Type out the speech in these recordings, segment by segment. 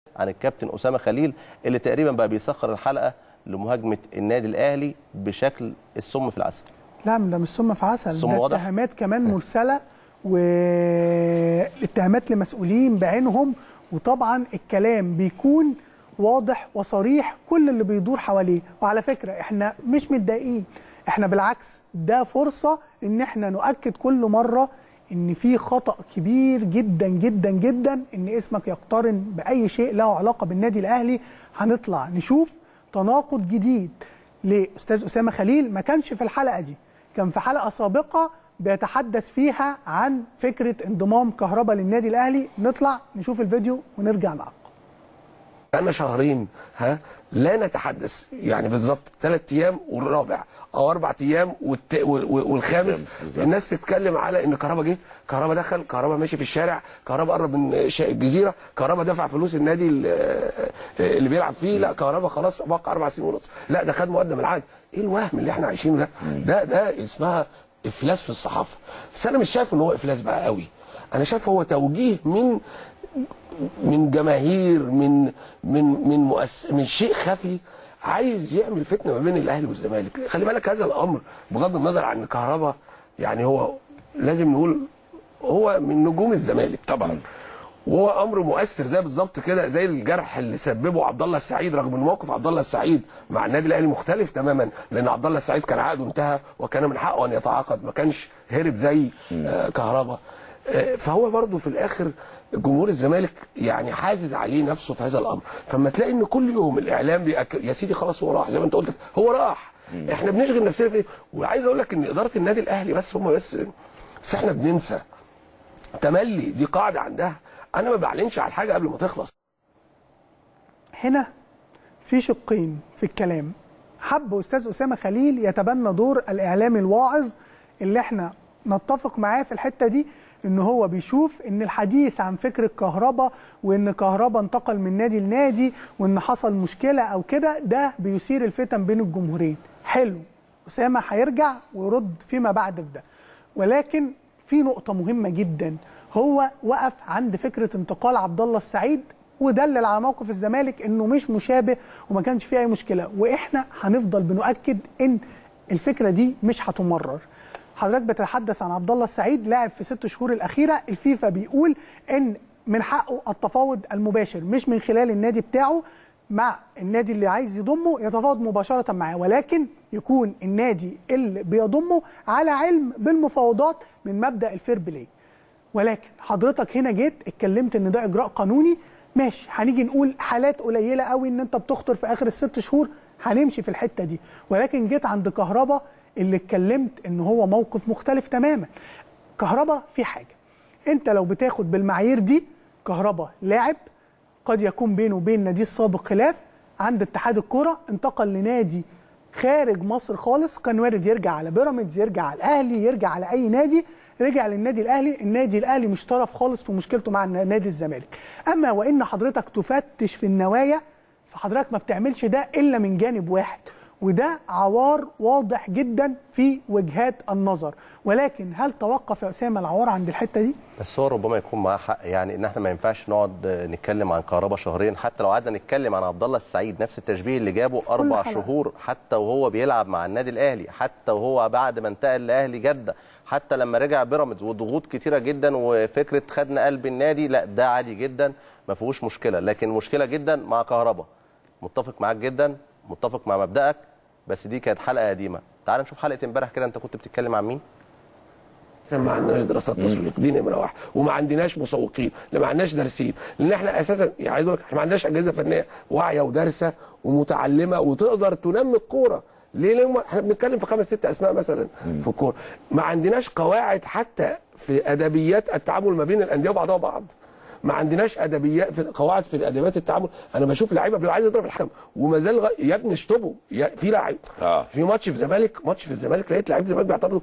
عن الكابتن اسامه خليل اللي تقريبا بقى بيسخر الحلقه لمهاجمه النادي الاهلي بشكل السم في العسل لا ده مش سم في عسل السم ده واضح؟ اتهامات كمان مرسله واتهامات لمسؤولين بعينهم وطبعا الكلام بيكون واضح وصريح كل اللي بيدور حواليه وعلى فكره احنا مش متضايقين احنا بالعكس ده فرصه ان احنا نؤكد كل مره ان في خطا كبير جدا جدا جدا ان اسمك يقترن باي شيء له علاقه بالنادي الاهلي هنطلع نشوف تناقض جديد لاستاذ اسامه خليل ما كانش في الحلقه دي كان في حلقه سابقه بيتحدث فيها عن فكره انضمام كهربا للنادي الاهلي نطلع نشوف الفيديو ونرجع نعقب بقالنا شهرين ها لا نتحدث يعني بالظبط ثلاث ايام والرابع او اربع ايام والت... وال- وال- والخامس بالظبط. الناس تتكلم على ان كهربا جه كهربا دخل كهربا ماشي في الشارع كهربا قرب من شا- الجزيره كهربا دفع فلوس النادي ال- اللي بيلعب فيه لا كهربا خلاص بقى اربع سنين ونص لا ده خد مقدم العقد ايه الوهم اللي احنا عايشينه ده ده ده اسمها افلاس في الصحافه بس انا مش شايف ان هو افلاس بقى قوي انا شايف هو توجيه من من جماهير من من من مؤس... من شيء خفي عايز يعمل فتنه ما بين الاهلي والزمالك خلي بالك هذا الامر بغض النظر عن كهربا يعني هو لازم نقول هو من نجوم الزمالك طبعا وهو امر مؤثر زي بالظبط كده زي الجرح اللي سببه عبد الله السعيد رغم ان موقف عبد الله السعيد مع النادي الاهلي مختلف تماما لان عبد الله السعيد كان عقده انتهى وكان من حقه ان يتعاقد ما كانش هرب زي آه كهربا آه فهو برضه في الاخر جمهور الزمالك يعني حازز عليه نفسه في هذا الامر فما تلاقي ان كل يوم الاعلام بيأك... يا سيدي خلاص هو راح زي ما انت قلت هو راح احنا بنشغل نفسنا في إيه؟ وعايز اقول لك ان اداره النادي الاهلي بس هم بس بس احنا بننسى تملي دي قاعده عندها انا ما بعلنش على الحاجه قبل ما تخلص هنا في شقين في الكلام حب استاذ اسامه خليل يتبنى دور الاعلامي الواعظ اللي احنا نتفق معاه في الحته دي ان هو بيشوف ان الحديث عن فكره كهربا وان كهربا انتقل من نادي لنادي وان حصل مشكله او كده ده بيثير الفتن بين الجمهورين حلو اسامه هيرجع ويرد فيما بعد في ده ولكن في نقطه مهمه جدا هو وقف عند فكره انتقال عبد الله السعيد ودلل على موقف الزمالك انه مش مشابه وما كانش فيه اي مشكله واحنا هنفضل بنؤكد ان الفكره دي مش هتمرر حضرتك بتتحدث عن عبد الله السعيد لاعب في ست شهور الاخيره الفيفا بيقول ان من حقه التفاوض المباشر مش من خلال النادي بتاعه مع النادي اللي عايز يضمه يتفاوض مباشره معاه ولكن يكون النادي اللي بيضمه على علم بالمفاوضات من مبدا الفير بلاي ولكن حضرتك هنا جيت اتكلمت ان ده اجراء قانوني ماشي هنيجي نقول حالات قليله قوي ان انت بتخطر في اخر الست شهور هنمشي في الحته دي ولكن جيت عند كهربا اللي اتكلمت ان هو موقف مختلف تماما كهربا في حاجه انت لو بتاخد بالمعايير دي كهربا لاعب قد يكون بينه وبين ناديه السابق خلاف عند اتحاد الكره انتقل لنادي خارج مصر خالص كان وارد يرجع على بيراميدز يرجع على الاهلي يرجع على اي نادي رجع للنادي الاهلي النادي الاهلي مش طرف خالص في مشكلته مع نادي الزمالك اما وان حضرتك تفتش في النوايا فحضرتك ما بتعملش ده الا من جانب واحد وده عوار واضح جدا في وجهات النظر ولكن هل توقف يا اسامه العوار عند الحته دي بس هو ربما يكون معاه حق يعني ان احنا ما ينفعش نقعد نتكلم عن كهربا شهرين حتى لو قعدنا نتكلم عن عبد الله السعيد نفس التشبيه اللي جابه اربع حلقة. شهور حتى وهو بيلعب مع النادي الاهلي حتى وهو بعد ما انتقل لاهلي جده حتى لما رجع بيراميدز وضغوط كتيره جدا وفكره خدنا قلب النادي لا ده عادي جدا ما فيهوش مشكله لكن مشكله جدا مع كهربا متفق معاك جدا متفق مع مبدأك بس دي كانت حلقه قديمه تعال نشوف حلقه امبارح كده انت كنت بتتكلم عن مين اساسا ما عندناش دراسات تسويق دي نمره واحد وما عندناش مسوقين لا ما عندناش دارسين لان احنا اساسا يعني عايز اقول لك احنا ما عندناش اجهزه فنيه واعيه ودارسه ومتعلمه وتقدر تنمي الكوره ليه ليه احنا بنتكلم في خمس ست اسماء مثلا في الكوره ما عندناش قواعد حتى في ادبيات التعامل ما بين الانديه وبعضها بعض ما عندناش ادبيات في قواعد في ادبيات التعامل انا بشوف لعيبه بيبقى عايز يضرب الحكم وما زال غ... يا ابني اشطبوا يا... في لعيب آه. في ماتش في الزمالك ماتش في الزمالك لقيت لعيبه الزمالك بيعترضوا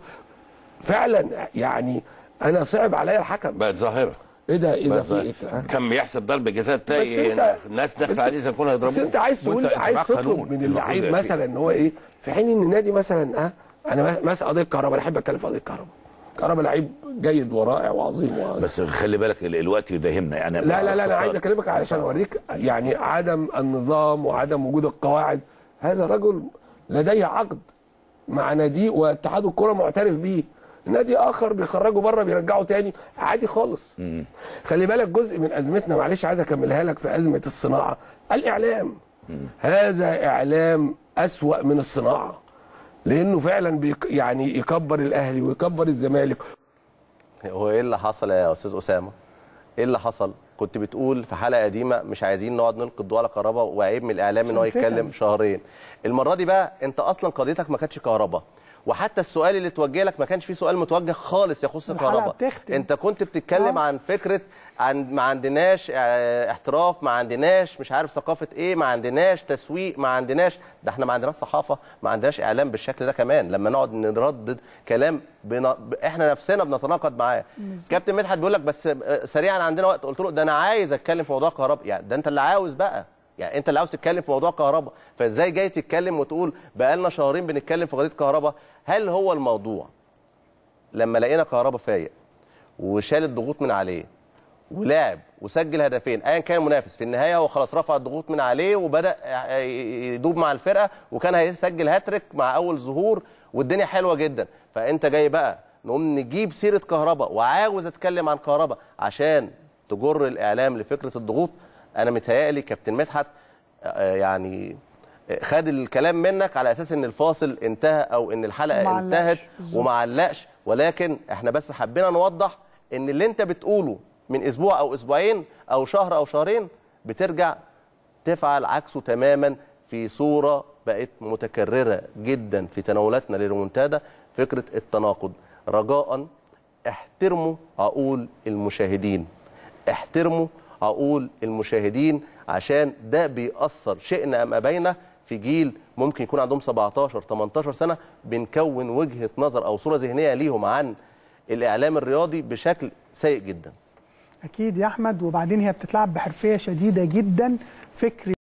فعلا يعني انا صعب عليا الحكم بقت ظاهره ايه ده ايه ده بقت في ظاهرة. ايه كان بيحسب ضربه جزاء تلاقي بس أنت- الناس بس- داخله عليه زي يكونوا يضربوه بس انت عايز تقول وأنت- أنت عايز معاك تطلب قانون. من المفروض اللعيب يبقى مثلا فيه. ان هو ايه في حين ان النادي مثلا اه انا ماسك قضيه كهرباء انا احب اتكلم في قضيه كهرباء كهربا لعيب جيد ورائع وعظيم و... بس خلي بالك ال- الوقت يداهمنا يعني لا لا لا انا باختصار. عايز اكلمك علشان اوريك يعني عدم النظام وعدم وجود القواعد هذا رجل لديه عقد مع نادي واتحاد الكره معترف بيه نادي اخر بيخرجه بره بيرجعه تاني عادي خالص خلي بالك جزء من ازمتنا معلش عايز اكملها لك في ازمه الصناعه الاعلام هذا اعلام اسوا من الصناعه لانه فعلا بيك يعني يكبر الاهلي ويكبر الزمالك هو ايه اللي حصل يا استاذ اسامه؟ ايه اللي حصل؟ كنت بتقول في حلقه قديمه مش عايزين نقعد نلقي الضوء على كهربا وعيب من الاعلام ان هو عشان يتكلم فتن. شهرين. المره دي بقى انت اصلا قضيتك ما كانتش كهربا وحتى السؤال اللي توجه لك ما كانش فيه سؤال متوجه خالص يخص الحلقة كهربا. بتختم. انت كنت بتتكلم آه. عن فكره عن ما عندناش اه، احتراف ما عندناش مش عارف ثقافه ايه ما عندناش تسويق ما عندناش ده احنا ما عندناش صحافه ما عندناش اعلام بالشكل ده كمان لما نقعد نردد كلام بنا... ب- احنا نفسنا بنتناقض معاه كابتن مدحت بيقول لك بس اه، سريعا عندنا وقت قلت له ده انا عايز اتكلم في موضوع كهرباء يعني ده انت اللي عاوز بقى يعني انت اللي عاوز تتكلم في موضوع كهرباء فازاي جاي تتكلم وتقول بقالنا شهرين بنتكلم في قضيه كهرباء هل هو الموضوع لما لقينا كهربا فايق وشال الضغوط من عليه ولعب وسجل هدفين ايا كان المنافس في النهايه هو خلاص رفع الضغوط من عليه وبدا يدوب مع الفرقه وكان هيسجل هاتريك مع اول ظهور والدنيا حلوه جدا فانت جاي بقى نقوم نجيب سيره كهرباء وعاوز اتكلم عن كهرباء عشان تجر الاعلام لفكره الضغوط انا متهيألي كابتن مدحت آه، يعني آه، خد الكلام منك على اساس ان الفاصل انتهى او ان الحلقه ما انتهت علقش. بالظبط. وما علقش ولكن احنا بس حبينا نوضح ان اللي انت بتقوله من اسبوع او اسبوعين او شهر او شهرين بترجع تفعل عكسه تماما في صوره بقت متكرره جدا في تناولاتنا للريمونتادا فكره التناقض رجاء احترموا عقول المشاهدين احترموا عقول المشاهدين عشان ده بيأثر شئنا ام ابينا في جيل ممكن يكون عندهم 17 18 سنه بنكون وجهه نظر او صوره ذهنيه ليهم عن الاعلام الرياضي بشكل سيء جدا اكيد يا احمد وبعدين هي بتتلعب بحرفيه شديده جدا فكر